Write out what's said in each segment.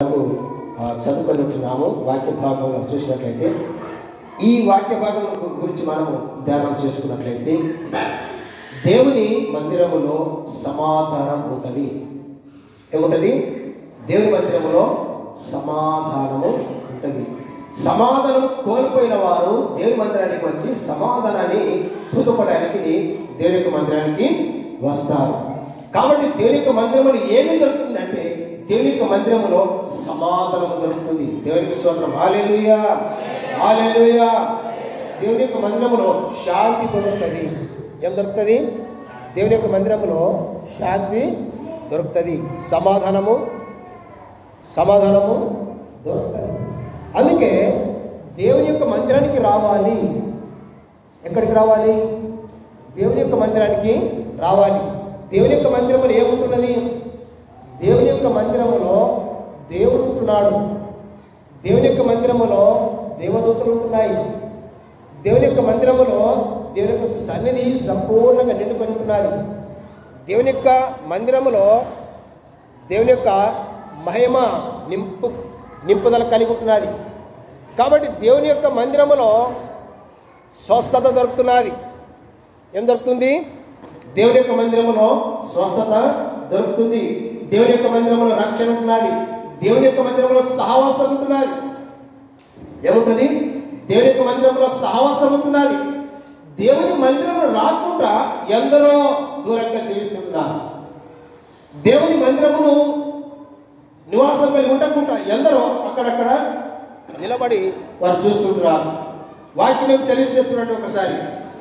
మనకు ఆ, చదువుకుంటున్నాము వాక్య భాగంలో చూసినట్లయితే ఈ వాక్య భాగం గురించి మనము ధ్యానం చేసుకున్నట్లయితే దేవుని మందిరములో సమాధానం ఉంటుంది ఏముంటుంది దేవుని మందిరములో సమాధానము ఉంటుంది సమాధానం కోల్పోయిన వారు దేవుని మందిరానికి వచ్చి సమాధానాన్ని పొందుకోవడానికి దేవుని యొక్క మందిరానికి వస్తారు కాబట్టి దేవుని యొక్క మందిరములో ఏమి దొరుకుతుందంటే దేవుని యొక్క మందిరములో సమాధానం దొరుకుతుంది దేవునికి స్తోత్రం హాలేలుయా హాలేలుయా దేవుని యొక్క మందిరములో శాంతి దొరుకుతుంది ఏం దొరుకుతుంది దేవుని యొక్క మందిరములో శాంతి దొరుకుతుంది సమాధానము సమాధానము దొరుకుతుంది అందుకే దేవుని యొక్క మందిరానికి రావాలి ఎక్కడికి రావాలి దేవుని యొక్క మందిరానికి రావాలి దేవుని యొక్క మందిరములో ఏముంటున్నది దేవుని యొక్క మందిరములో దేవుడు ఉంటున్నాడు దేవుని యొక్క మందిరములో దేవదూతలు ఉంటున్నాయి దేవుని యొక్క మందిరములో దేవుని యొక్క సన్నిధి సంపూర్ణంగా నిండుకొని ఉంటున్నది దేవుని యొక్క మందిరములో దేవుని యొక్క మహిమ నింపు నింపుదల కలిగి ఉంటున్నది కాబట్టి దేవుని యొక్క మందిరములో స్వస్థత దొరుకుతున్నది ఏం దొరుకుతుంది దేవుని యొక్క మందిరములో స్వస్థత దొరుకుతుంది దేవుని యొక్క మందిరములో రక్షణ ఉంటున్నది దేవుని యొక్క మందిరంలో సహవాసం ఉంటున్నది ఏముంటుంది దేవుని యొక్క మందిరంలో సహవాసం ఉంటున్నది దేవుని మందిరంలో రాకుండా ఎందరో దూరంగా జీవిస్తుంటున్నారు దేవుని మందిరమును నివాసం కలిగి ఉండకుండా ఎందరో అక్కడక్కడ నిలబడి వారు చూస్తుంటున్నారు వాక్యం మేము సెలవు చూడండి ఒకసారి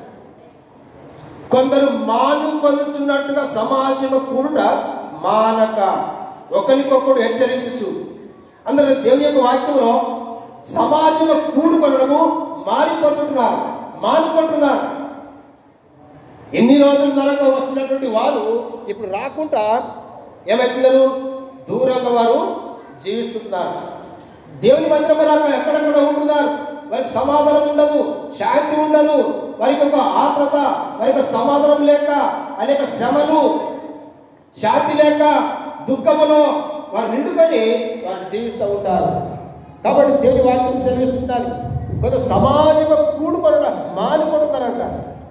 కొందరు మాను కొనుచున్నట్టుగా సమాజము కూడుట మానక ఒకరికొకడు హెచ్చరించచ్చు అందరూ దేవుని యొక్క వాక్యంలో సమాజంలో కూడుకొనడము మారిపోతుంటున్నారు మానుకుంటున్నారు ఎన్ని రోజుల ధరకు వచ్చినటువంటి వారు ఇప్పుడు రాకుండా ఏమవుతున్నారు దూరంగా వారు జీవిస్తుంటున్నారు దేవుని మందిరం రాక ఎక్కడెక్కడ ఉంటున్నారు వారికి సమాధానం ఉండదు శాంతి ఉండదు వారికి ఒక ఆత్రత వారికి సమాధానం లేక అనేక శ్రమలు శాంతి లేక దుఃఖములో వారు నిండుకొని వారు జీవిస్తూ ఉంటారు కాబట్టి దేవుని వాక్యం సెలవిస్తుంటారు కొంత సమాజంగా కూడుకొనట మానుకుంటున్నారంట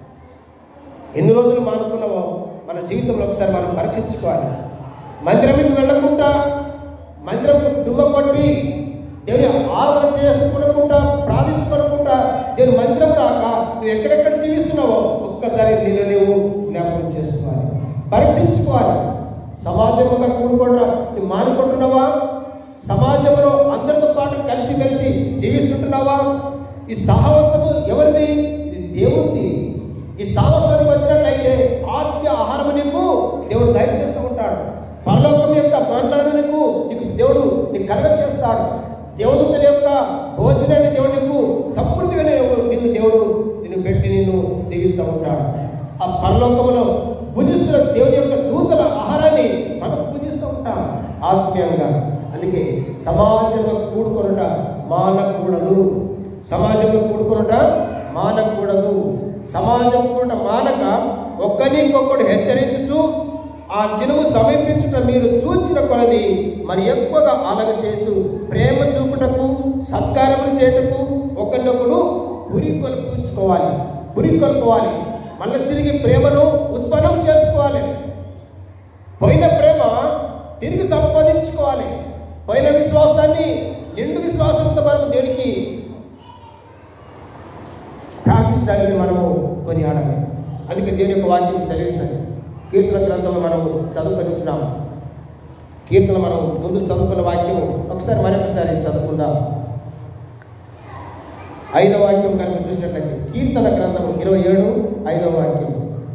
ఎన్ని రోజులు మానుకున్నామో మన జీవితంలో ఒకసారి మనం పరీక్షించుకోవాలి మందిరంకి వెళ్ళకుండా మందిరం డుమ్మ కొట్టి దేవుని ఆరాధన చేసుకునకుండా ప్రార్థించుకోనకుండా దేవుని మందిరం రాక నువ్వు ఎక్కడెక్కడ జీవిస్తున్నావో ఒక్కసారి నిన్ను నువ్వు జ్ఞాపకం చేసుకోవాలి పరీక్షించుకోవాలి సమాజంగా కూడుకోవడం నువ్వు మానుకుంటున్నావా సమాజంలో అందరితో పాటు కలిసి కలిసి జీవిస్తుంటున్నావా ఈ సాహసము ఎవరిది ఇది దేవుడిది ఈ సాహసానికి వచ్చినట్లయితే ఆత్మీయ ఆహారం నీకు దేవుడు దయచేస్తూ ఉంటాడు పరలోకం యొక్క మరణాన్ని నీకు నీకు దేవుడు నీకు కలగ చేస్తాడు దేవదూతల యొక్క భోజనాన్ని దేవుడు నీకు సమృద్ధిగా నేను- నిన్ను దేవుడు నిన్ను పెట్టి నిన్ను దీవిస్తూ ఉంటాడు ఆ పరలోకంలో భుజిస్తున్న దేవుని యొక్క దూతల ఆహారాన్ని మనం పూజిస్తూ ఉంటాం ఆత్మీయంగా అందుకే సమాజంలో కూడుకొనుట మానకూడదు సమాజంలో కూడుకొనుట మానకూడదు సమాజం కూడా మానక ఒక్కరికొకడు హెచ్చరించుచు ఆ దినము సమీపించుట మీరు చూచిన కొలది మరి ఎక్కువగా ఆలగ చేసు ప్రేమ చూపుటకు సత్కారములు చేయుటకు ఒకరినొకడు పురి కొలుపుకోవాలి పురి కొలుపుకోవాలి మళ్ళీ తిరిగి ప్రేమను ఉత్పన్నం చేసుకోవాలి పోయిన ప్రేమ తిరిగి సంపాదించుకోవాలి పోయిన విశ్వాసాన్ని నిండు విశ్వాసంతో మనం దేవునికి ప్రార్థించడానికి మనము కొనియాడాలి అందుకే దేవుని యొక్క వాక్యం సెలవిస్తున్నది కీర్తన గ్రంథంలో మనము చదువుకుంటున్నాము కీర్తన మనం ముందు చదువుకున్న వాక్యము ఒకసారి మరొకసారి చదువుకుందాం ఐదవ వాక్యం కనుక చూసినట్లయితే కీర్తన గ్రంథం ఇరవై ఏడు ఐదవ వాక్యం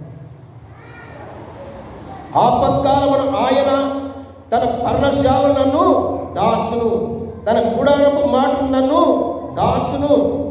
ఆపత్కాలమున ఆయన తన పర్ణశాల నన్ను దాచును తన గుడారపు మాట నన్ను దాచును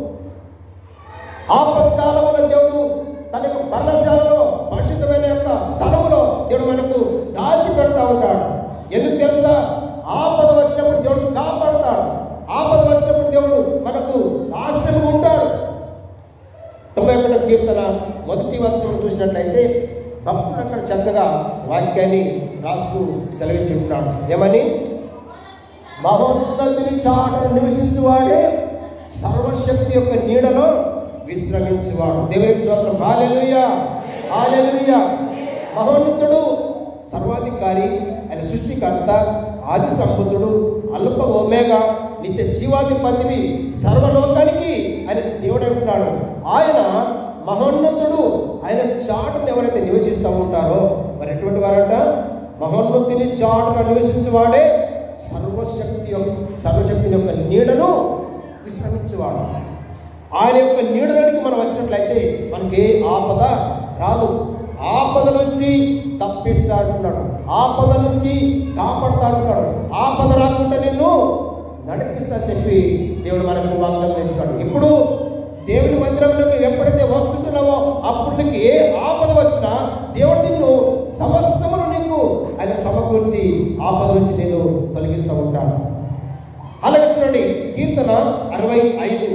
ఆపత్కాలమున దేవుడు తన యొక్క పర్ణశాలలో పరిశుద్ధమైన యొక్క స్థలములో దేవుడు మనకు దాచి పెడతా ఉంటాడు ఎందుకు తెలుసా ఆపద వచ్చినప్పుడు దేవుడు కాపాడుతాడు ఆపద వచ్చినప్పుడు దేవుడు మనకు ఆశ్రయం ఉంటాడు తొంభై ఒకటో కీర్తన మొదటి వచనం చూసినట్లయితే భక్తుడు అక్కడ చక్కగా వాక్యాన్ని రాస్తూ సెలవించుంటున్నాడు ఏమని మహోన్నతిని చాటను నివసించువాడే సర్వశక్తి యొక్క నీడలో విశ్రమించువాడు దేవునికి స్తోత్రం హాలెలుయా హాలెలుయా మహోన్నతుడు సర్వాధికారి ఆయన సృష్టికర్త ఆది సంబుద్ధుడు అల్ప ఓమేగా నిత్య జీవాధిపతిని సర్వలోకానికి ఆయన దేవుడు అంటున్నాడు ఆయన మహోన్నతుడు ఆయన చాటును ఎవరైతే నివసిస్తూ ఉంటారో మరి ఎటువంటి వారంట మహోన్నతిని చాటున నివసించేవాడే సర్వశక్తి యొక్క సర్వశక్తి యొక్క నీడను విశ్రమించేవాడు ఆయన యొక్క నీడలోనికి మనం వచ్చినట్లయితే మనకి ఏ ఆపద రాదు ఆపద నుంచి తప్పిస్తా అంటున్నాడు ఆపద నుంచి కాపాడుతా అంటున్నాడు ఆపద రాకుండా నిన్ను నడిపిస్తా చెప్పి దేవుడు మనకు వాగ్దానం చేస్తున్నాడు ఇప్పుడు దేవుని మందిరంలోకి ఎప్పుడైతే వస్తుంటున్నావో అప్పుడు నీకు ఏ ఆపద వచ్చినా దేవుడు నిన్ను సమస్తమును నీకు ఆయన సమకూర్చి ఆపద నుంచి నేను తొలగిస్తూ ఉంటాను అలాగే చూడండి కీర్తన అరవై ఐదు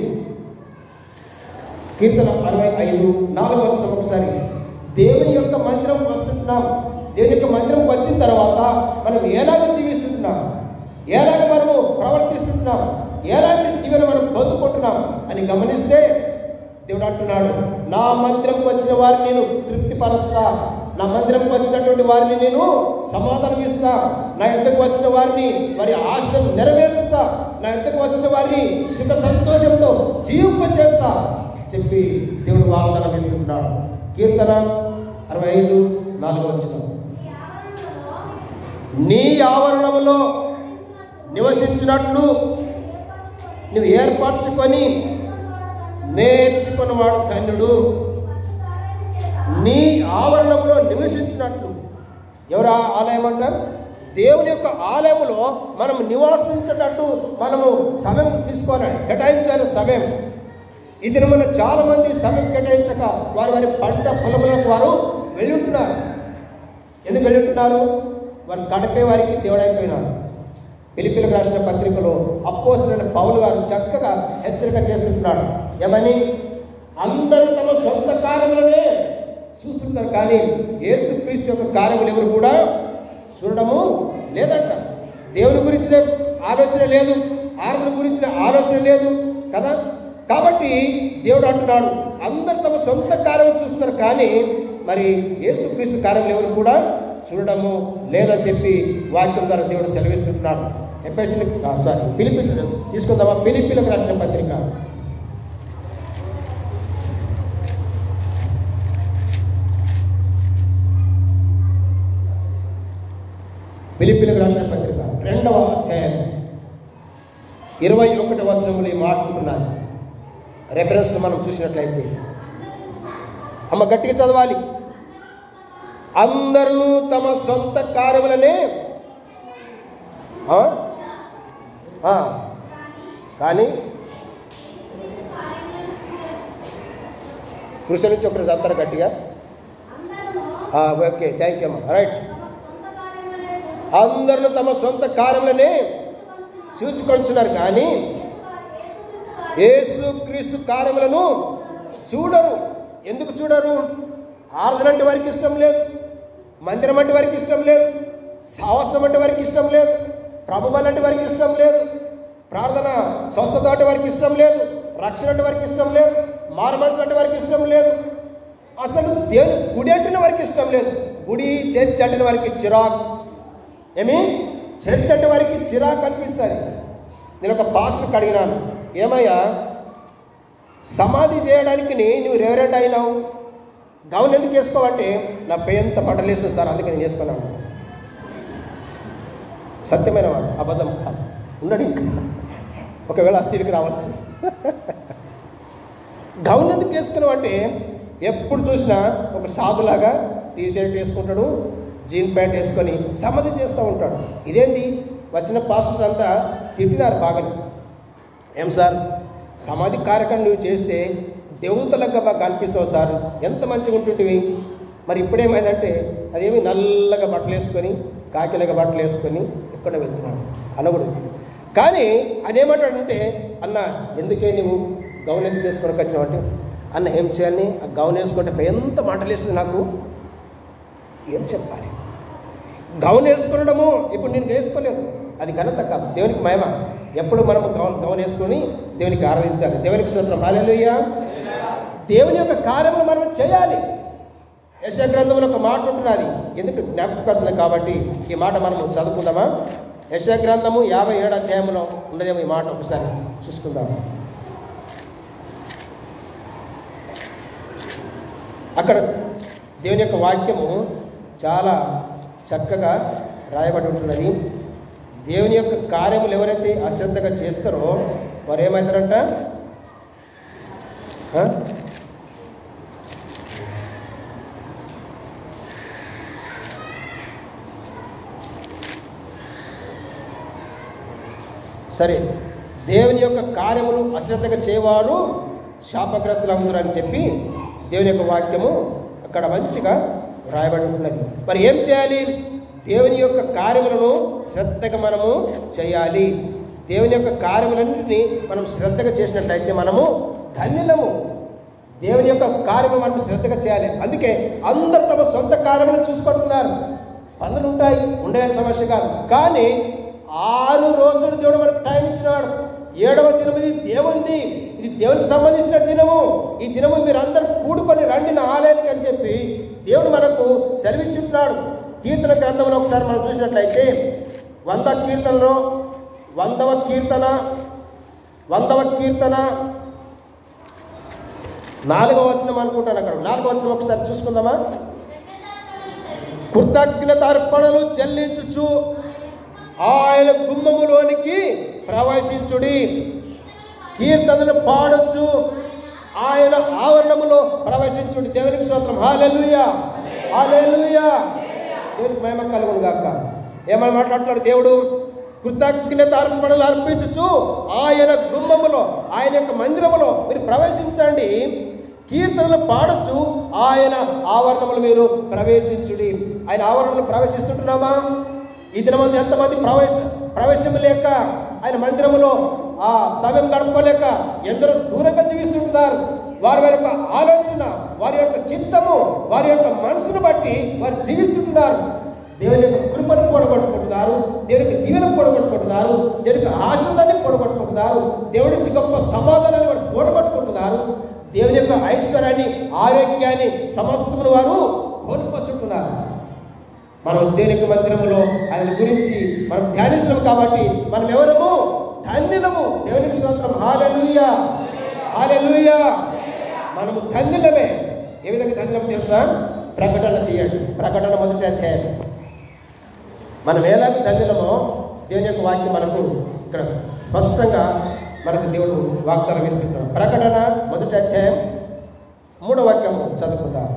కీర్తన అరవై ఐదు నాలుగు వచ్చిన ఒకసారి దేవుని యొక్క మందిరం వస్తుంటున్నాం దేవుని యొక్క మందిరం వచ్చిన తర్వాత మనం ఎలాగ జీవిస్తుంటున్నాం ఎలాగ మనము ప్రవర్తిస్తుంటున్నాం ఎలాంటి దీవెన మనం పొందుకుంటున్నాం అని గమనిస్తే దేవుడు అంటున్నాడు నా మందిరంకి వచ్చిన వారిని నేను తృప్తిపరుస్తా నా మందిరంకి వచ్చినటువంటి వారిని నేను సమాధానం ఇస్తా నా ఎంతకు వచ్చిన వారిని వారి ఆశను నెరవేరుస్తా నా ఎంతకు వచ్చిన వారిని సుఖ సంతోషంతో జీవింప చేస్తా చెప్పి దేవుడు వాగ్దానం ఇస్తున్నాడు కీర్తన అరవై ఐదు నాలుగు వచ్చిన నీ ఆవరణములో నివసించినట్లు నువ్వు ఏర్పరచుకొని నేర్చుకున్నవాడు ధన్యుడు నీ ఆవరణంలో నివసించినట్లు ఎవరు ఆ ఆలయం అంటారు దేవుని యొక్క ఆలయంలో మనం నివాసించేటట్టు మనము సమయం తీసుకోవాలి కేటాయించాలి సమయం ఇది మన చాలా మంది సమయం కేటాయించక వారి వారి పంట పొలములకు వారు వెళ్ళుంటున్నారు ఎందుకు వెళ్ళుంటున్నారు వారు గడిపే వారికి దేవుడైపోయినారు పిలిపిలకు రాసిన పత్రికలో అప్పోసిన పౌలు గారు చక్కగా హెచ్చరిక చేస్తుంటున్నాడు ఏమని అందరూ తమ సొంత కార్యములనే చూస్తుంటారు కానీ యేసుక్రీస్తు యొక్క కార్యములు ఎవరు కూడా చూడడము లేదంట దేవుని గురించిన ఆలోచన లేదు ఆరాధన గురించిన ఆలోచన లేదు కదా కాబట్టి దేవుడు అంటున్నాడు అందరు తమ సొంత కార్యం చూస్తున్నారు కానీ మరి యేసుక్రీస్తు కార్యములు ఎవరు కూడా చూడడము లేదని చెప్పి వాక్యం ద్వారా దేవుడు సెలవిస్తున్నాడు ఎప్పటి సారీ పిలిపి తీసుకుందామా పిలిపిలకు రాసిన పత్రిక పిలిపిలకు రాసిన పత్రిక రెండవ అధ్యాయం ఇరవై ఒకటి వచనములు ఈ మాట్లాడుతున్నాను రెఫరెన్స్ మనం చూసినట్లయితే అమ్మ గట్టిగా చదవాలి అందరూ తమ సొంత కార్యములనే ఆ? ఆ. కానీ కృషి నుంచి ఒకరు చదువుతారు గట్టిగా ఆ, ఓకే థ్యాంక్ యూ అమ్మా రైట్ అందరూ తమ సొంత కార్యములనే చూచుకొంచున్నారు కానీ యేసు క్రీస్తు కార్యములను చూడరు ఎందుకు చూడరు ఆరాధన అంటే వారికి ఇష్టం లేదు మందిరం అంటే వారికి ఇష్టం లేదు సాహసం అంటే వారికి ఇష్టం లేదు ప్రభుబల్ అంటే వారికి ఇష్టం లేదు ప్రార్థన స్వస్థత అంటే వారికి ఇష్టం లేదు రక్షణ అంటే వారికి ఇష్టం లేదు మారుమనసు అంటే వారికి ఇష్టం లేదు అసలు దేవుని గుడి అంటేనే వారికి ఇష్టం లేదు గుడి చర్చ్ అంటే వారికి చిరాకు ఏమి చర్చ్ అంటే వారికి చిరాకు అనిపిస్తుంది నేను ఒక పాస్టర్కి అడిగినాను ఏమయ్యా సమాధి చేయడానికి నువ్వు రెవరెంట్ అయినావు గౌన్ ఎందుకు వేసుకోవంటే నా పేంత మంటలేస్తుంది సార్ అందుకే నేను వేసుకున్నాను సత్యమైన వాడు అబద్ధం కాదు ఉన్నాడు ఇంకా ఒకవేళ అస్థిరికి రావచ్చు గౌన్ ఎందుకు వేసుకున్నావు అంటే ఎప్పుడు చూసినా ఒక సాధులాగా టీ షర్ట్ వేసుకుంటాడు జీన్ ప్యాంట్ వేసుకొని సమాధి చేస్తూ ఉంటాడు ఇదేంటి వచ్చిన పాస్టర్ అంతా తిట్టినారు బాగా ఏం సార్ సమాధి కార్యక్రమం నువ్వు చేస్తే దేవతలకు మాకు కనిపిస్తావు సార్ ఎంత మంచిగా ఉంటుంటివి మరి ఇప్పుడేమైందంటే అదేమి నల్లగా బట్టలు వేసుకొని కాకిలాగా బట్టలు వేసుకొని ఇక్కడ వెళ్తున్నాడు అనగుడు కానీ ఆయన ఏమంటాడంటే అన్న ఎందుకే నువ్వు గౌన్ ఎందుకు వేసుకొని వచ్చినావు అంటే అన్న ఏం చేయాలి ఆ గౌన్ వేసుకుంటే ఎంత మంటలు వేస్తుంది నాకు ఏం చెప్పాలి గౌన్ వేసుకునడము ఇప్పుడు నేను వేసుకోలేదు అది ఘనత కాదు దేవునికి మహిమ ఎప్పుడు మనం గవ గమనించుకొని దేవునికి ఆరాధించాలి దేవునికి సూత్రం హాలెలుయ్యా దేవుని యొక్క కార్యములు మనం చేయాలి యశ గ్రంథంలో ఒక మాట ఉంటున్నది ఎందుకు జ్ఞాపకం వస్తుంది కాబట్టి ఈ మాట మనం చదువుకుందామా యశ గ్రంథము యాభై ఏడు అధ్యాయంలో ఉన్నదేమో ఈ మాట ఒకసారి చూసుకుందాం అక్కడ దేవుని యొక్క వాక్యము చాలా చక్కగా రాయబడి ఉంటున్నది దేవుని యొక్క కార్యములు ఎవరైతే అశ్రద్ధగా చేస్తారో వారు ఏమవుతారంట ఆ? సరే దేవుని యొక్క కార్యములు అశ్రద్ధగా చేయవారు శాపగ్రస్తులు అవుతారని చెప్పి దేవుని యొక్క వాక్యము అక్కడ మంచిగా రాయబడి ఉంటున్నది మరి ఏం చేయాలి దేవుని యొక్క కార్యములను శ్రద్ధగా మనము చేయాలి దేవుని యొక్క కార్యములన్నింటినీ మనం శ్రద్ధగా చేసినట్లయితే మనము ధన్యులము దేవుని యొక్క కార్యము మనం శ్రద్ధగా చేయాలి అందుకే అందరు తమ సొంత కార్యములను చూసుకుంటున్నారు పనులు ఉంటాయి ఉండే సమస్య కాదు కానీ ఆరు రోజులు దేవుడు మనకు టైం ఇచ్చినాడు ఏడవ దినం ఇది దేవుంది ఇది దేవునికి సంబంధించిన దినము ఈ దినము మీరు అందరూ కూడుకొని రండి నా ఆలయానికి అని చెప్పి దేవుడు మనకు సెలవిచ్చుతున్నాడు కీర్తన గ్రంథంలో ఒకసారి మనం చూసినట్లయితే వంద కీర్తనలో వందవ కీర్తన వందవ కీర్తన నాలుగవ వచనం అనుకుంటాను అక్కడ నాలుగవ వచనం ఒకసారి చూసుకుందామా కృతజ్ఞత అర్పణలు చెల్లించుచు ఆయన గుమ్మములోనికి ప్రవేశించుడి కీర్తనలు పాడొచ్చు ఆయన ఆవరణములో ప్రవేశించుడి దేవునికి స్తోత్రం హాలెలుయా హాలెలుయా దేవునికి మహిమ కలుగును గాక ఏమని మాట్లాడుతున్నాడు దేవుడు కృతజ్ఞత అర్పణలు అర్పించుచు ఆయన గుమ్మములో ఆయన యొక్క మందిరములో మీరు ప్రవేశించండి కీర్తనలు పాడొచ్చు ఆయన ఆవరణములు మీరు ప్రవేశించుడి ఆయన ఆవరణలు ప్రవేశిస్తుంటున్నామా ఈ దినమంది ఎంతమంది ప్రవేశ ప్రవేశం లేక ఆయన మందిరములో ఆ సమయం గడపలేక ఎందరో దూరంగా జీవిస్తుంటున్నారు వారి వారి యొక్క ఆలోచన వారి యొక్క చిత్తము వారి యొక్క మనసును బట్టి వారు జీవిస్తుంటున్నారు దేవుని యొక్క కృపను పొడగొట్టుకుంటున్నారు దేవునికి దీవెన పొడగొట్టుకుంటున్నారు దేవునికి ఆశీర్వాదాన్ని పొడగొట్టుకుంటున్నారు దేవుడి నుంచి గొప్ప సమాధానాన్ని వారు పొడగొట్టుకుంటున్నారు దేవుని యొక్క ఐశ్వర్యాన్ని ఆరోగ్యాన్ని సమస్తమును వారు కోల్పోచుంటున్నారు మనం దేవునికి మందిరములో ఆయన గురించి మనం ధ్యానిస్తున్నాం కాబట్టి మనం ఎవరము ధన్యులము దేవునికి స్తోత్రం హాలెలూయా హాలెలూయా మనము ధన్యులమే ఏ విధంగా ధన్యులం తెలుసా ప్రకటన తీయండి ప్రకటన మొదటి అధ్యాయం మనం ఎలాగ ధన్యులమో దేవుని యొక్క వాక్యం మనకు ఇక్కడ స్పష్టంగా మనకు దేవుడు వాగ్దానం ఇస్తున్నాడు ప్రకటన మొదటి అధ్యాయం మూడో వాక్యము చదువుకుందాం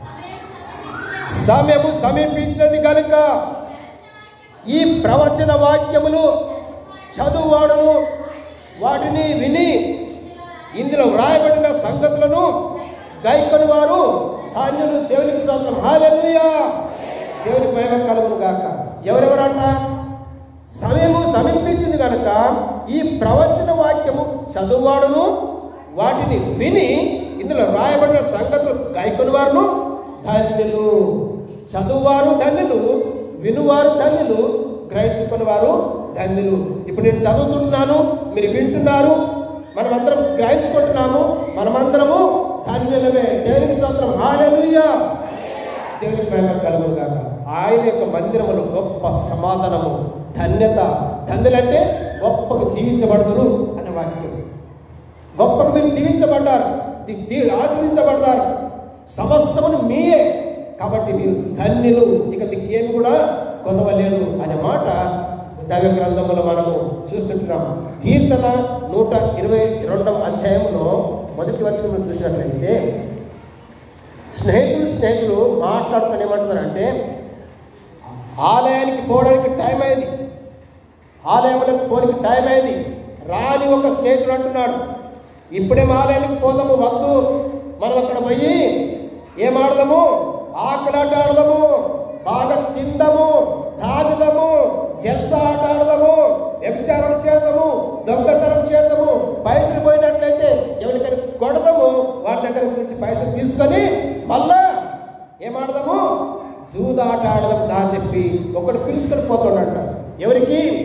సమయము సమీపించినది కనుక ఈ ప్రవచన వాక్యములు చదువువాడును వాటిని విని ఇందులో వ్రాయబడిన సంగతులను గైకొని వారు ధాన్యులు దేవునికి స్వాతం హాలెలుయా దేవునికి మహిమ కలుగును గాక ఎవరెవరంట సమయము సమీపించింది కనుక ఈ ప్రవచన వాక్యము చదువువాడును వాటిని విని ఇందులో రాయబడిన సంగతులు గైకొని వారును ధన్యులు చదువువారు ధన్యులు వినువారు ధన్యులు గ్రహించుకుని వారు ధన్యులు ఇప్పుడు నేను చదువుతుంటున్నాను మీరు వింటున్నారు మనమందరం గ్రహించుకుంటున్నాము మనమందరము ధన్యులమే దేవునికి స్వంతం హాలెలుయా దేవునికి మహిమ కలుగును గాక ఆయన యొక్క మందిరములో గొప్ప సమాధానము ధన్యత ధన్యులంటే గొప్పకు దీవించబడదురు అనే వాక్యం గొప్పకు మీరు దీవించబడ్డారు దీ- దీ- ఆశ్రయించబడ్డారు సమస్తమును మీయే కాబట్టి మీరు ధన్యులు ఇక మీకు ఏమి కూడా కొదవలేదు అనే మాట దైవ గ్రంథంలో మనము చూస్తుంటున్నాం కీర్తన నూట ఇరవై రెండవ అధ్యాయంలో మొదటి వచ్చిన చూసినట్లయితే స్నేహితులు స్నేహితులు మాట్లాడుకుని ఏమంటున్నారంటే ఆలయానికి పోవడానికి టైం అయింది ఆలయంలోకి పోనికి టైం అయింది రాని ఒక స్నేహితుడు అంటున్నాడు ఇప్పుడేం ఆలయానికి పోదాము వద్దు మనం అక్కడ పోయి ఏం ఆడదాము ఆకలాట ఆడదాము బాగా తిందాము తాగుదాము జల్సా ఆట ఆడదాము వ్యభిచారం చేద్దాము దొంగతనం చేద్దాము పైసలు పోయినట్లయితే ఎవరికైనా కొడదాము వాళ్ళ దగ్గర నుంచి పైసలు తీసుకొని మళ్ళా ఏం ఆడదాము జూదాట ఆడదాం దా అని చెప్పి ఒకడు పిలుచుకొని పోతాడంట ఎవరికి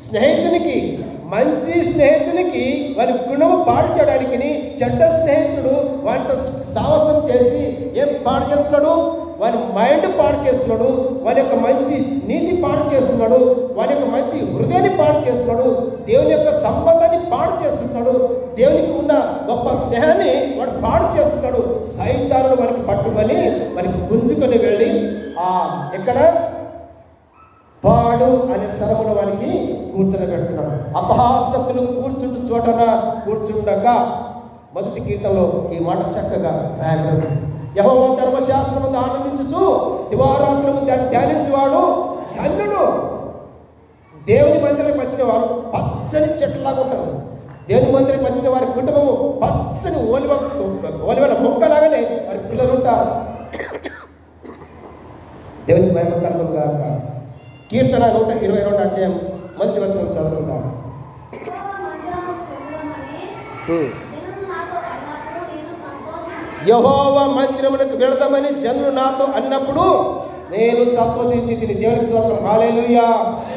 స్నేహితునికి మంచి స్నేహితునికి వారి గుణము పాడు చేయడానికి చెడ్డ స్నేహితుడు వాటితో సాహసం చేసి ఏం పాడు చేస్తున్నాడు వారి మైండ్ పాడు చేస్తున్నాడు వారి యొక్క మంచి నీతి పాడు చేస్తున్నాడు వారి యొక్క మంచి హృదయాన్ని పాడు చేస్తున్నాడు దేవుని యొక్క సంబంధాన్ని పాడు చేస్తున్నాడు దేవునికి ఉన్న గొప్ప స్నేహాన్ని వాడు పాడు చేస్తున్నాడు సైతాలను వారికి పట్టుకొని వారికి గుంజుకొని వెళ్ళి ఆ ఎక్కడ పాడు అనే స్థలమున వారికి కూర్చొని పెడుతున్నాడు అపహాసకులు కూర్చుంటు చోటన కూర్చుండగా మొదటి గీతంలో ఈ మాట చక్కగా రాయబడి యహోవ ధర్మశాస్త్రము ఆనందించుచు దివారాత్రము ధ్యా- ధ్యానించువాడు ధన్యుడు దేవుని మందిరానికి వచ్చిన వారు పచ్చని చెట్టులాగా ఉంటారు దేవుని మందిరానికి వచ్చిన వారి కుటుంబము పచ్చని ఓలివ ఓలివల మొక్కలాగానే వారి పిల్లలు ఉంటారు దేవునికి మహిమ కలుగును గాక కీర్తన నూట ఇరవై రెండు అధ్యాయం మొదటి వచ్చిన చదువుకుంటాం యహోవ మందిరమునకు వెళదామని జనులు నాతో అన్నప్పుడు నేను సంతోషించి తిని దేవునికి స్తోత్రం హాలేలుయా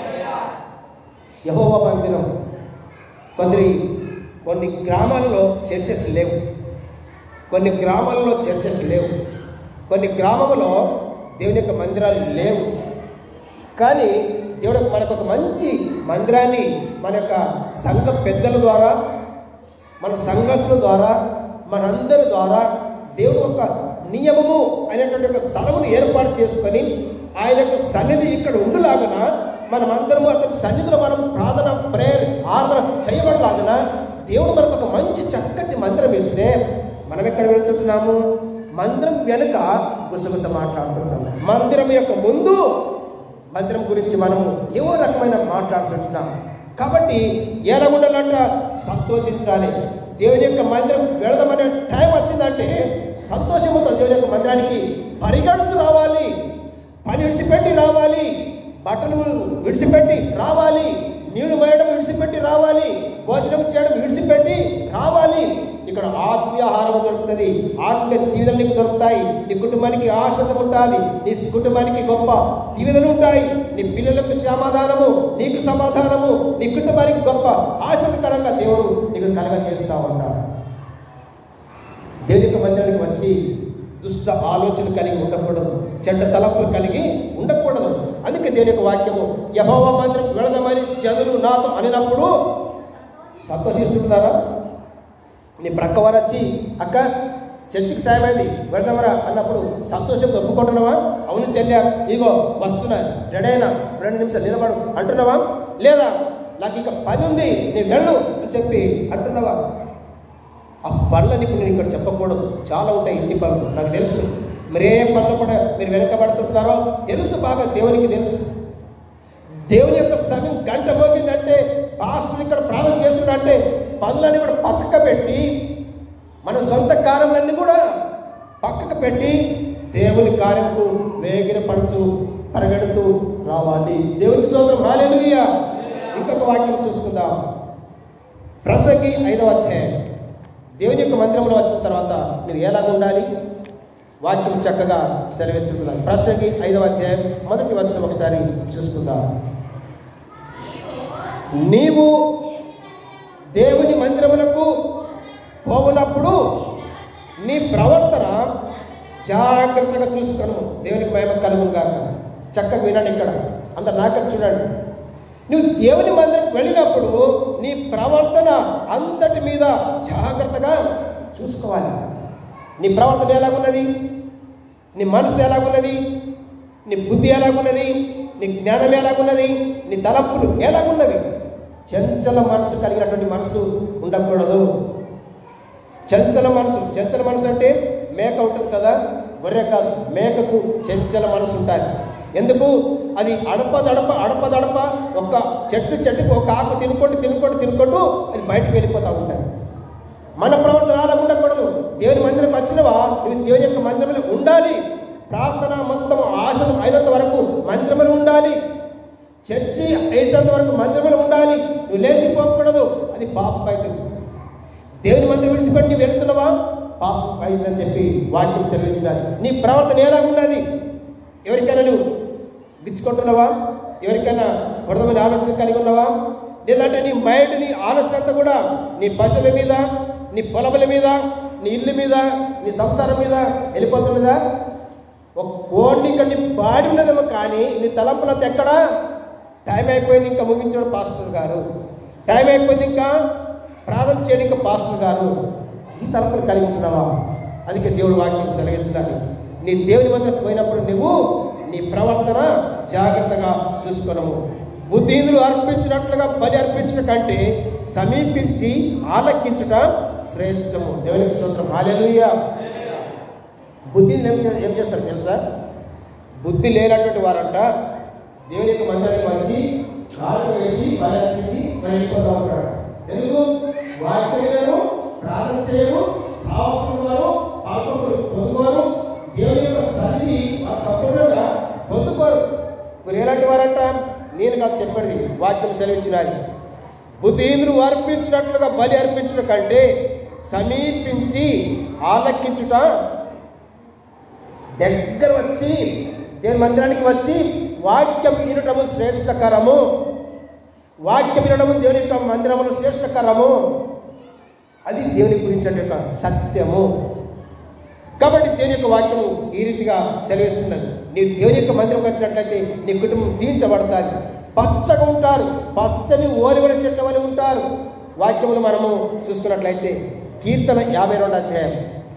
యహోవ మందిరం కొందరి కొన్ని గ్రామాల్లో చర్చెస్ లేవు కొన్ని గ్రామాల్లో చర్చెస్ లేవు కొన్ని గ్రామంలో దేవుని యొక్క మందిరాలు లేవు కానీ దేవుడు మనకు ఒక మంచి మందిరాన్ని మన యొక్క సంఘ పెద్దల ద్వారా మన సంఘస్థుల ద్వారా మనందరి ద్వారా దేవుడు ఒక నియమము అనేటువంటి ఒక స్థలమును ఏర్పాటు చేసుకొని ఆయన యొక్క సన్నిధి ఇక్కడ ఉండులాగన మనమందరము అతని సన్నిధిలో మనం ప్రార్థన ప్రేయర్ ఆరాధన చేయబడలాగన దేవుడు మనకు ఒక మంచి చక్కటి మందిరం ఇస్తే మనం ఎక్కడ వెళ్తుంటున్నాము మందిరం వెనుక గుసగుస మాట్లాడుతున్నాము మందిరం యొక్క ముందు మందిరం గురించి మనము ఏవో రకమైన మాట్లాడుతుంటున్నాం కాబట్టి ఎలా ఉండాలంట సంతోషించాలి దేవుని యొక్క మందిరం వెళదామనే టైం వచ్చిందంటే సంతోషంతో దేవుని యొక్క మందిరానికి పరిగెడుతూ రావాలి పని విడిచిపెట్టి రావాలి బట్టలు విడిచిపెట్టి రావాలి నీళ్లు మోయడం విడిచిపెట్టి రావాలి భోజనం చేయడం విడిచిపెట్టి రావాలి ఇక్కడ ఆత్మీయ ఆహారం దొరుకుతుంది ఆత్మీయ దీవెనలు నీకు దొరుకుతాయి నీ కుటుంబానికి ఆశ్రత ఉంటుంది నీ కుటుంబానికి గొప్ప దీవెనలు ఉంటాయి నీ పిల్లలకు సమాధానము నీకు సమాధానము నీ కుటుంబానికి గొప్ప ఆశ్రతకరంగా దేవుడు నీకు కలగ చేస్తా ఉంటాడు దేవుని యొక్క మందిరానికి వచ్చి దుష్ట ఆలోచన కలిగి ఉండకూడదు చెడ్డ తలపులు కలిగి ఉండకూడదు అందుకే దేవుని యొక్క వాక్యము యహోవ మందిరం వెళదామని జనులు నాతో అనినప్పుడు సంతోషిస్తుంటున్నారా నీ ప్రక్కవారు వచ్చి అక్క చర్చికి టైం అయింది వెళ్దామరా అన్నప్పుడు సంతోషంతో ఒప్పుకుంటున్నావా అవును చెల్లా ఇగో వస్తున్నా రెడీ అయినా రెండు నిమిషాలు నిలబడు అంటున్నావా లేదా నాకు ఇక పని ఉంది నేను వెళ్ళు అని చెప్పి అంటున్నావా ఆ పనులని ఇప్పుడు నేను ఇక్కడ చెప్పకూడదు చాలా ఉంటాయి ఇన్ని పనులు నాకు తెలుసు మీరు ఏ పనులు కూడా మీరు వెనకబడుతుంటారో తెలుసు బాగా దేవునికి తెలుసు దేవుని యొక్క సమయం గంట మోగిందంటే పాస్టర్ ఇక్కడ ప్రార్థన చేస్తున్నాడంటే పనులన్నీ కూడా పక్కకు పెట్టి మన సొంత కార్యములన్నీ కూడా పక్కకు పెట్టి దేవుని కార్యంకు వేగిర పడుతూ పరిగెడుతూ రావాలి దేవునికి సోదరం హాలేలుయ్య ఇంకొక వాక్యం చూసుకుందాం ప్రసంగి ఐదవ అధ్యాయం దేవుని యొక్క మందిరంలో వచ్చిన తర్వాత మీరు ఎలాగ ఉండాలి వాక్యం చక్కగా సెలవిస్తున్నారు ప్రసంగి ఐదవ అధ్యాయం మొదటి వచ్చిన ఒకసారి చూసుకుందాం నీవు దేవుని మందిరములకు పోవునప్పుడు నీ ప్రవర్తన జాగ్రత్తగా చూసుకోను దేవునికి భయం కలుగును కాక చక్కగా వినండి ఇక్కడ అంత నాక చూడండి నువ్వు దేవుని మందిరం వెళ్ళినప్పుడు నీ ప్రవర్తన అంతటి మీద జాగ్రత్తగా చూసుకోవాలి నీ ప్రవర్తన ఎలాగున్నది నీ మనసు ఎలాగున్నది నీ బుద్ధి ఎలాగున్నది నీ జ్ఞానం ఎలాగున్నది నీ తలపులు ఎలాగున్నవి చంచల మనసు కలిగినటువంటి మనసు ఉండకూడదు చంచల మనసు చంచల మనసు అంటే మేక ఉంటుంది కదా గొర్రె కాదు మేకకు చంచల మనసు ఉంటుంది ఎందుకు అది అడప దడప అడప దడప ఒక చెట్టు చెట్టుకు ఒక ఆకు తినుకుంటూ తినుకుంటూ తినుకుంటూ అది బయటకు వెళ్ళిపోతూ ఉంటుంది మన ప్రవర్తన అలా ఉండకూడదు దేవుని మందిరం వచ్చినవా నువ్వు దేవుని యొక్క మందిరంలో ఉండాలి ప్రార్థన మొత్తం ఆశలు అయినంత వరకు మందిరంలో ఉండాలి చర్చి అయినంత వరకు మందిరంలో ఉండాలి నువ్వు లేచిపోకూడదు అది పాపం అవుతుంది దేవుని మందిరం విడిచిపెట్టి నువ్వు వెళ్తున్నావా పాపం అయిందని చెప్పి వాక్యం సెలవించినారు నీ ప్రవర్తన ఎలా ఉన్నది ఎవరికైనా నువ్వు గిచ్చుకుంటున్నావా ఎవరికైనా బురదమైన ఆలోచన కలిగి ఉన్నావా లేదంటే నీ మైండ్ నీ ఆలోచన అంతా కూడా నీ పశువుల మీద నీ పొలముల మీద నీ ఇల్లు మీద నీ సంసారం మీద వెళ్ళిపోతున్నదా ఒక కోడిని ఇక్కడ నీ బాడి ఉన్నదేమో కానీ నీ తలంపులంతా ఎక్కడా టైం అయిపోయింది ఇంకా ముగించాడు పాస్టర్ గారు టైం అయిపోయింది ఇంకా ప్రార్థన చేయడం ఇంకా పాస్టర్ గారు ఈ తలంపులు కలిగి ఉంటున్నావా అందుకే దేవుడు వాక్యం సెలవిస్తున్నాడు నీ దేవుని మందిరం పోయినప్పుడు నువ్వు నీ ప్రవర్తన జాగ్రత్తగా చూసుకున్నాము బుద్ధిహీనులు అర్పించినట్లుగా బలి అర్పించడం కంటే సమీపించి ఆలకించుట శ్రేష్టము దేవునికి సూత్రం హాలెలుయ్యా బుద్ధి ఏం చే- ఏం చేస్తారు తెలుసా బుద్ధి లేనటువంటి వారంట దేవుని యొక్క మందిరానికి వచ్చి కాలు వేసి బలర్పించి మరి వెళ్ళిపోతూ ఉంటాడు ఎందుకు వాక్యం వేరు ప్రార్థన చేయరు సాహసం వారు పాల్గొనరు పొందుకోరు దేవుని యొక్క సన్నిధి వారు సంపూర్ణంగా పొందుకోరు మీరు ఎలాంటి వారంట నేను కాదు చెప్పండి వాక్యం సెలవించినది బుద్ధిహీనులు అర్పించినట్లుగా బలి అర్పించడం కంటే సమీపించి ఆలకించుట దగ్గర వచ్చి దేవుని మందిరానికి వచ్చి వాక్యం వినటము శ్రేష్టకరము వాక్యం వినడము దేవుని యొక్క మందిరములు శ్రేష్టకరము అది దేవుని గురించినటువంటి యొక్క సత్యము కాబట్టి దేవుని యొక్క వాక్యము ఈ రీతిగా సెలవిస్తున్నది నీ దేవుని యొక్క మందిరం వచ్చినట్లయితే నీ కుటుంబం తీర్చబడతారు పచ్చగా ఉంటారు పచ్చని ఓలివల చెట్ల వలె ఉంటారు వాక్యములు మనము చూసుకున్నట్లయితే కీర్తన యాభై రెండు అధ్యాయం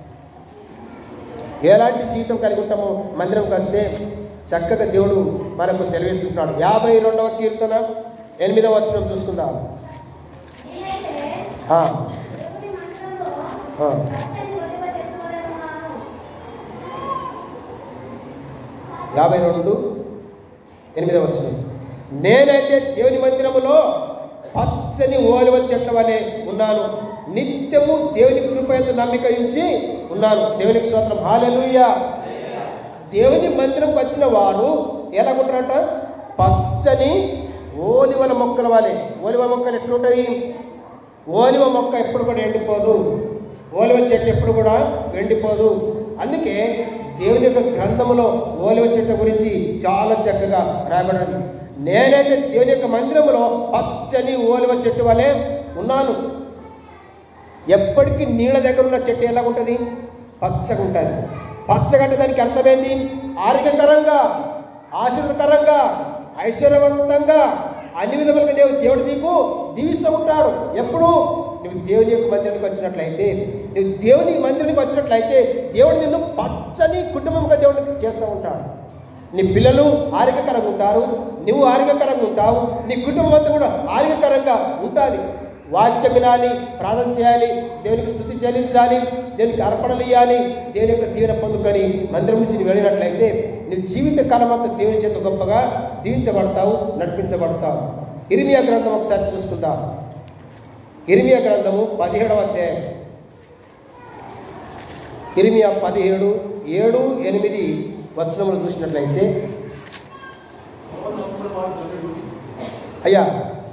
ఎలాంటి జీవితం కలిగి ఉంటామో మందిరంకి వస్తే చక్కగా దేవుడు మనకు సెలవిస్తున్నాడు యాభై రెండవ కీర్తన ఎనిమిదవ వచనం చూసుకుందాం నేనైతే ఆ, దేవుని మందిరంలో ఆ. పచ్చని ఒలివ చెట్టు వలె ఉన్నాను. యాభై రెండు ఎనిమిదవ వచనం నేనైతే దేవుని మందిరములో పచ్చని ఓలివ చెట్ల వలె ఉన్నాను నిత్యము దేవుని కృపయందు నమ్మిక ఉంచి ఉన్నాను దేవునికి స్తోత్రం హాలెలూయా దేవుని మందిరంకి వచ్చిన వారు ఎలా ఉంటారంట పచ్చని ఓలివల మొక్కల వలె ఓలివ మొక్కలు ఎట్లుంటాయి ఓలివ మొక్క ఎప్పుడు కూడా ఎండిపోదు ఓలివ చెట్టు ఎప్పుడు కూడా ఎండిపోదు అందుకే దేవుని యొక్క గ్రంథములో ఓలివ చెట్టు గురించి చాలా చక్కగా రాయబడింది నేనైతే దేవుని యొక్క మందిరములో పచ్చని ఓలివ చెట్టు వలె ఉన్నాను ఎప్పటికీ నీళ్ళ దగ్గర ఉన్న చెట్టు ఎలా ఉంటుంది పచ్చగా ఉంటుంది పచ్చగా అంటే దానికి అర్థమైంది ఆరోగ్యకరంగా ఆశీర్వదకరంగా ఐశ్వర్యవంతంగా అన్ని విధములుగా దేవుడు దేవుడు నీకు దీవిస్తూ ఉంటాడు ఎప్పుడు నువ్వు దేవుని యొక్క మందిరానికి వచ్చినట్లయితే నువ్వు దేవుని మందిరానికి వచ్చినట్లయితే దేవుడు నిన్ను పచ్చని కుటుంబంగా దేవుడికి చేస్తూ ఉంటాడు నీ పిల్లలు ఆరోగ్యకరంగా ఉంటారు నువ్వు ఆరోగ్యకరంగా ఉంటావు నీ కుటుంబం అంతా కూడా ఆరోగ్యకరంగా ఉంటుంది వాక్యం వినాలి ప్రార్థన చేయాలి దేవునికి స్థుతి చెల్లించాలి దేవునికి అర్పణలు ఇవ్వాలి దేవుని యొక్క దీవెన పొందుకొని మందిరం నుంచి నువ్వు వెళ్ళినట్లయితే నువ్వు జీవిత కాలం అంతా దేవుని చేత గొప్పగా దీవించబడతావు నడిపించబడతావు ఇరిమియా గ్రంథం ఒకసారి చూసుకుందాం ఇరిమియా గ్రంథము పదిహేడవ అధ్యాయం ఇరిమియా పదిహేడు ఏడు ఎనిమిది వచనములు చూసినట్లయితే అయ్యా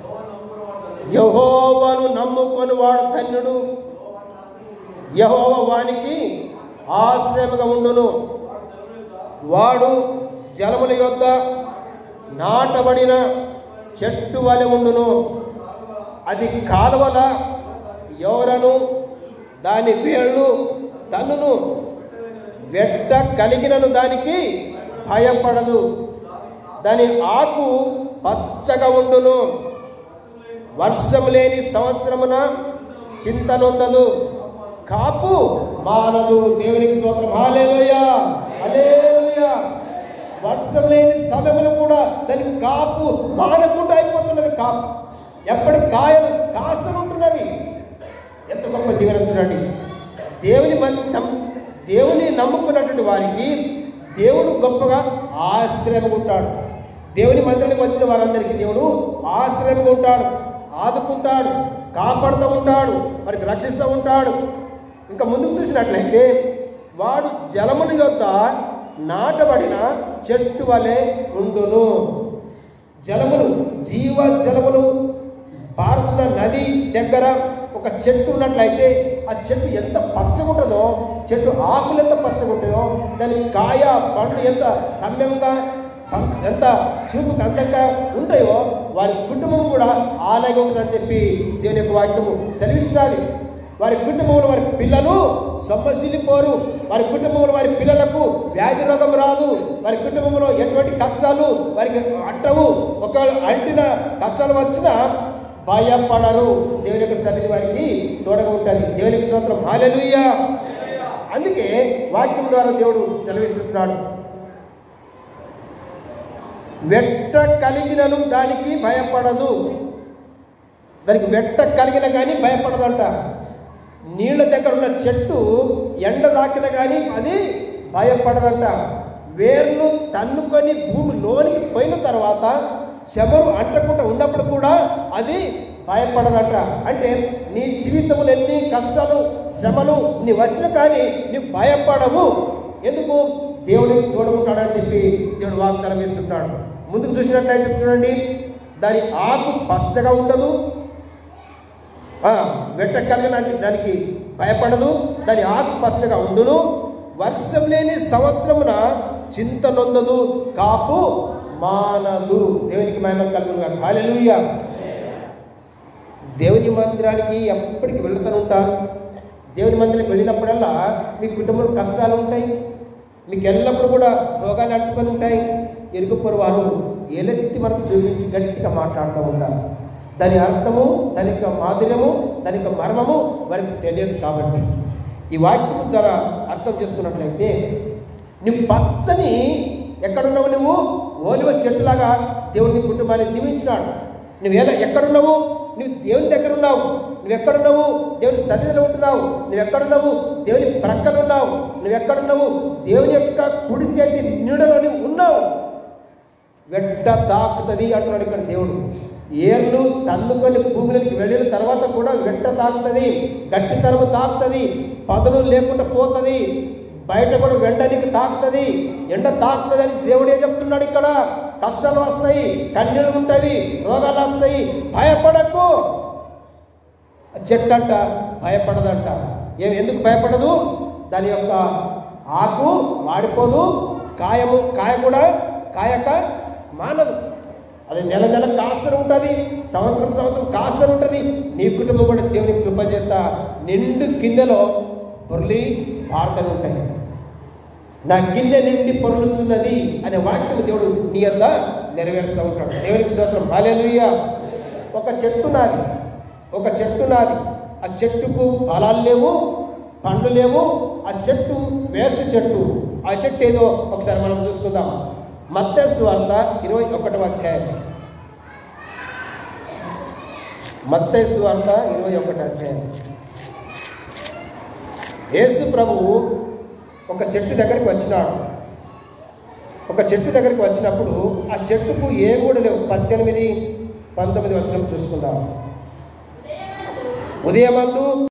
యహోవను నమ్ముకొని వాడు ధన్యుడు యహోవ వానికి ఆశ్రయముగా ఉండును వాడు జలముల యొద్ద నాటబడిన చెట్టు వలె ఉండును అది కాలువల ఎవరను దాని వేళ్ళు తన్నును వెట్ట కలిగినను దానికి భయపడదు దాని ఆకు పచ్చగా ఉండును వర్షం లేని సంవత్సరమున చింత నొందదు కాపు మానదు దేవునికి స్తోత్రం హాలేలుయా హల్లెలూయా వర్షం లేని సమయంలో కూడా దానికి కాపు మానకుండా అయిపోతున్నది కాపు ఎప్పటి కాయలు కాస్తూ ఉంటున్నవి ఎంత గొప్ప దీవెన చూడండి దేవుని మన్- నమ్- దేవుని నమ్ముకున్నటువంటి వారికి దేవుడు గొప్పగా ఆశ్రయంగా ఉంటాడు దేవుని మందిరానికి వచ్చిన వారందరికీ దేవుడు ఆశ్రయంగా ఉంటాడు ఆదుకుంటాడు కాపాడుతూ ఉంటాడు వారికి రక్షిస్తూ ఉంటాడు ఇంకా ముందుకు చూసినట్లయితే వాడు జలముల యొక్క నాటబడిన చెట్టు వలె ఉండును జలములు జీవ జలములు పారుతున్న నది దగ్గర ఒక చెట్టు ఉన్నట్లయితే ఆ చెట్టు ఎంత పచ్చగా ఉంటుందో చెట్టు ఆకులు ఎంత పచ్చగా ఉంటాయో దాని కాయ పండు ఎంత రమ్యంగా సం- ఎంత చూపుకు అందంగా ఉంటాయో వారి కుటుంబం కూడా అలాగే ఉంటుందని చెప్పి దేవుని యొక్క వాక్యము సెలవించాలి వారి కుటుంబంలో వారి పిల్లలు సొమ్మసిల్లిపోరు వారి కుటుంబంలో వారి పిల్లలకు వ్యాధి రోగం రాదు వారి కుటుంబంలో ఎటువంటి కష్టాలు వారికి అంటవు ఒకవేళ అంటిన కష్టాలు వచ్చినా భయపడరు దేవుని యొక్క సన్నిధి వారికి తోడగా ఉంటుంది దేవునికి స్తోత్రం హాలెలుయ్యా అందుకే వాక్యం ద్వారా దేవుడు సెలవిస్తున్నాడు వెట్ట కలిగినను దానికి భయపడదు దానికి వెట్ట కలిగిన కానీ భయపడదంట నీళ్ళ దగ్గర ఉన్న చెట్టు ఎండ దాకిన కానీ అది భయపడదంట వేర్లు తన్నుకొని భూమి లోనికి పోయిన తర్వాత శబరు అంటకుండా ఉన్నప్పుడు కూడా అది భయపడదంట అంటే నీ జీవితంలో ఎన్ని కష్టాలు శ్రమలు నీ వచ్చిన కానీ నీ భయపడవు ఎందుకు దేవుడికి తోడుకుంటాడని చెప్పి దేవుడు వాగ్దానం ఇస్తున్నాడు ముందుకు చూసినట్లయితే చూడండి దాని ఆకు పచ్చగా ఉండదు ఆ, వెట్ట కలిగిన దానికి భయపడదు దాని ఆకు పచ్చగా ఉండును వర్షం లేని సంవత్సరమున చింత నొందదు కాపు మానదు దేవునికి మహిమ కలుగును హాలెలూయ దేవుని మందిరానికి ఎప్పటికి వెళుతూ ఉంటారు దేవుని మందిరానికి వెళ్ళినప్పుడల్లా మీ కుటుంబంలో కష్టాలు ఉంటాయి మీకు ఎల్లప్పుడూ కూడా రోగాలు అంటుకొని ఉంటాయి ఎరుగుపొరు వారు ఏలెత్తి మనకు చూపించి గట్టిగా మాట్లాడుతూ ఉంటారు దాని అర్థము దాని యొక్క మాధుర్యము దాని యొక్క మర్మము వారికి తెలియదు కాబట్టి ఈ వాక్యం ద్వారా అర్థం చేసుకున్నట్లయితే నువ్వు పచ్చని ఎక్కడున్నావు నువ్వు ఓలివ చెట్టులాగా దేవుని కుటుంబాన్ని దీవించినాడు నువ్వు ఎలా ఎక్కడున్నావు నువ్వు దేవుని దగ్గర ఉన్నావు నువ్వు ఎక్కడున్నావు దేవుని సన్నిధిలో ఉంటున్నావు నువ్వు ఎక్కడున్నావు దేవుని ప్రక్కన ఉన్నావు నువ్వు ఎక్కడున్నావు దేవుని యొక్క కుడి చేతి నీడలో నువ్వు ఉన్నావు వెట్ట తాకుతుంది అంటున్నాడు ఇక్కడ దేవుడు ఏర్లు తన్నుకొని భూమిలోకి వెళ్ళిన తర్వాత కూడా వెట్ట తాకుతుంది గట్టితనము తాకుతుంది పదలు లేకుండా పోతుంది బయట కూడా వెండనికి తాకుతుంది ఎండ తాకుతుంది అని దేవుడే చెప్తున్నాడు ఇక్కడ కష్టాలు వస్తాయి కన్నీళ్ళు ఉంటాయి రోగాలు వస్తాయి భయపడకు చెట్టు అంట భయపడదంట ఏం ఎందుకు భయపడదు దాని యొక్క ఆకు వాడిపోదు కాయము కాయ కూడా కాయక మానదు అది నెల నెల కాస్తూనే ఉంటుంది సంవత్సరం సంవత్సరం కాస్తూనే ఉంటుంది నీ కుటుంబం కూడా దేవుని కృప చేత నిండు కిందలో పొరలి భారతలు ఉంటాయి నా గిన్నె నిండి పొరలుచున్నది అనే వాక్యం దేవుడు నీ అంత నెరవేరుస్తూ ఉంటాడు దేవునికి స్తోత్రం హాలేలుయ్య ఒక చెట్టు నాది ఒక చెట్టు నాది ఆ చెట్టుకు ఫలాలు లేవు పండ్లు లేవు ఆ చెట్టు వేస్ట్ చెట్టు ఆ చెట్టు ఏదో ఒకసారి మనం చూసుకుందాం మత్తస్సు వార్త ఇరవై ఒకటవ అధ్యాయం మత్తస్సు వార్త ఇరవై ఒకటి అధ్యాయం యేసు ప్రభువు ఒక చెట్టు దగ్గరికి వచ్చినాడు ఒక చెట్టు దగ్గరికి వచ్చినప్పుడు ఆ చెట్టుకు ఏ కూడా లేవు పద్దెనిమిది పంతొమ్మిది వచ్చిన చూసుకుందాం ఉదయమందు